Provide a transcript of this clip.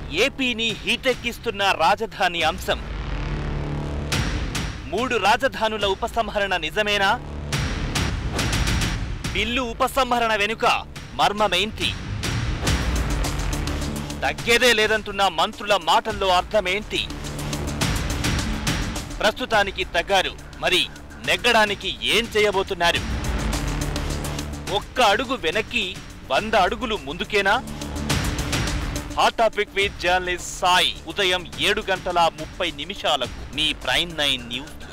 ఏపీని హీటెక్కిస్తున్న రాజధాని అంశం మూడు రాజధానుల ఉపసంహరణ నిజమేనా బిల్లు ఉపసంహరణ వెనుక మర్మమేంటి తగ్గేదే లేదంటున్న మంత్రుల మాటల్లో అర్థమేంటి ప్రస్తుతానికి తగ్గారు మరి నెగ్గడానికి ఏం చేయబోతున్నారు ఒక్క అడుగు వెనక్కి వంద అడుగులు ముందుకేనా hot topic with journalist Sai ఉదయం ఏడు గంటల ముప్పై నిమిషాలకు మీ ప్రైమ్ నైన్ న్యూస్